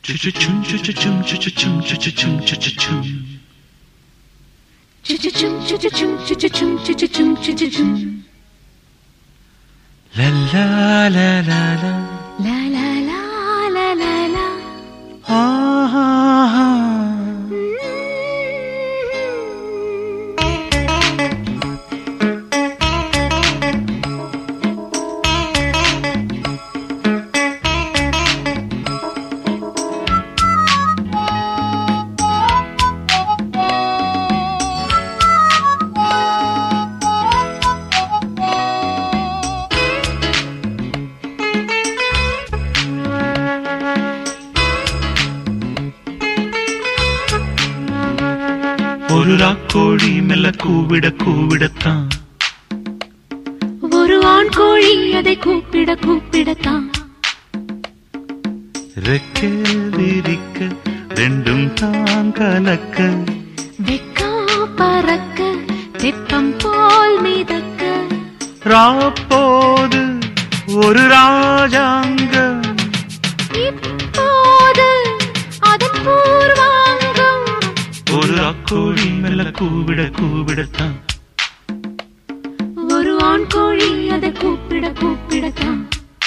Chu-chu-chum, chu-chu-chum, chu-chu-chum, chu-chu-chum, chu-chu-chum. Chu-chu-chum, chu-chu-chum, chu-chu-chum, chu-chu-chum, chu-chu-chum. La la la la la. La la la la la la. Ah, ah, ah. ஒரு ராக்கோழி மெல்ல கூவிட கூவிடத்தான் ஒரு ஆண் கோழி அதை கூப்பிட கூப்பிடத்தான் ரெக்க விரிக்க ரெண்டும் தான் கலக்க வெக்கா பறக்க தெப்பம் போல் மிதக்க ராப்போது ஒரு ராஜாங்கம் இப்போது அதன் பூர்வாங்கம் ஒரு ராக்கோழி மெல்ல கூவிட கூவிடத்தான் ஒரு ஆண் கோழி அதை கூப்பிட கூப்பிடத்தான்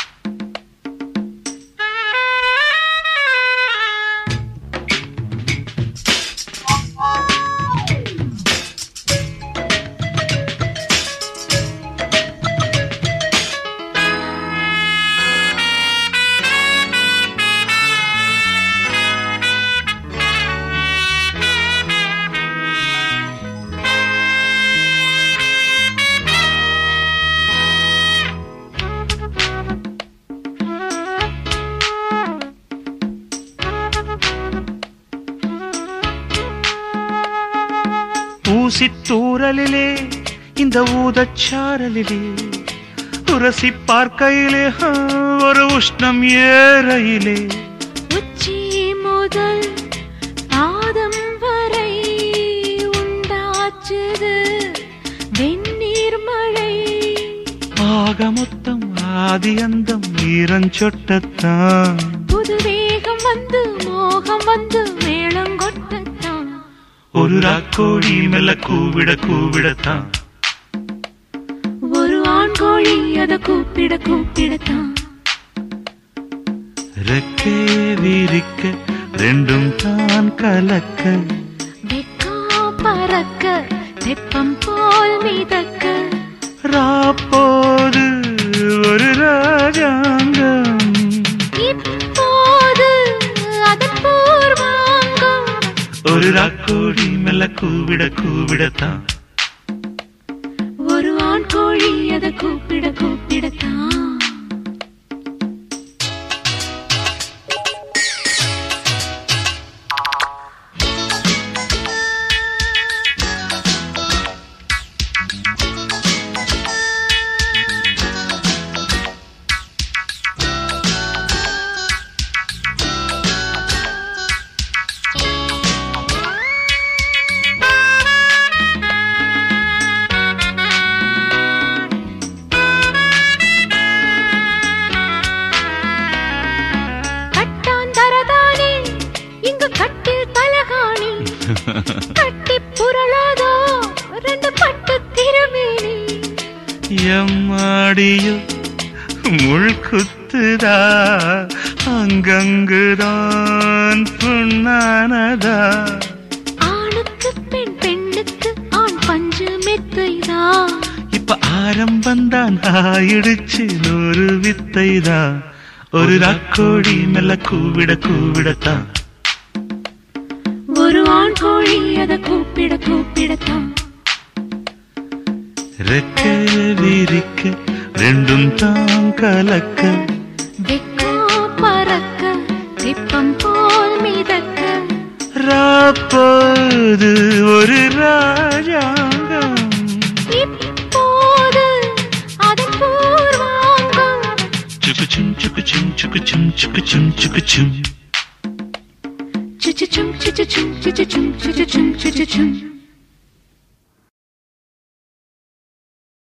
ஊசித்தூரலிலே இந்த ஊதச்சாரலிலே உரசி பார்க்கையிலே ஆ, ஒரு உஷ்ணம் ஏறையிலே உச்சி முதல் பாதம் வரை உண்டாச்சுது வெந்நீர் மழை ஆக மொத்தம் ஆதி அந்தம் ஈரஞ்சொட்டத்தான் புது வேகம் வந்து மோகம் வந்து மேளம் கொட்டத்தான் ஒரு ராக்கோழி மெல்ல கூவிட கூவிடத்தான் ஒரு ஆண் கோழி அதை கூப்பிட கூப்பிடத்தான் ரெக்கே விரிக்க ரெண்டும் தான் கலக்க வெக்கா பறக்க தெப்பம் போல் மிதக்க ராப்போது ஒரு ராஜாங்கம் இப்போது அதன் பூர்வாங்கம் ஒரு ராக்கோழி மெல்ல கூவிட கூவிடத்தான் ஒரு ஆண் கோழி அதை கூப்பிட கூப்பிடத்தான் கட்டான் தரதானே இங்கு கட்டில் தலகாணி கட்டி புரளாதோ ரெண்டு பட்டு திருமேனி எம்மாடியோ முள் குத்துதா அங்கங்குதான் புண்ணானதா ஆணுக்கு பெண் பெண்ணுக்கு ஆண் பஞ்சு மெத்தைதான் இப்ப ஆரம்பந்தான் ஆயிடுச்சு நூறு வித்தைதான் ஒரு ராக்கோழி மெல்ல கூவிட கூவிடத்தான் ஒரு ஆண் கோழி அதை கூப்பிட கூப்பிடத்தான் ரெக்க விரிக்க ரெண்டும் தான் கலக்க வெக்கா பறக்க தெப்பம் போல் மிதக்க ராப்போது ஒரு ராஜாங்கம் இப்போது அதன் பூர்வாங்கம் சுக்குச்சும் சுக்குச்சும் சுக்குச்சும் சுக்குச்சும் சுக்குச்சும் சுச்சுச்சும் சுச்சுச்சும் சுச்சுச்சும் சுச்சுச்சும் சுச்சுச்சும்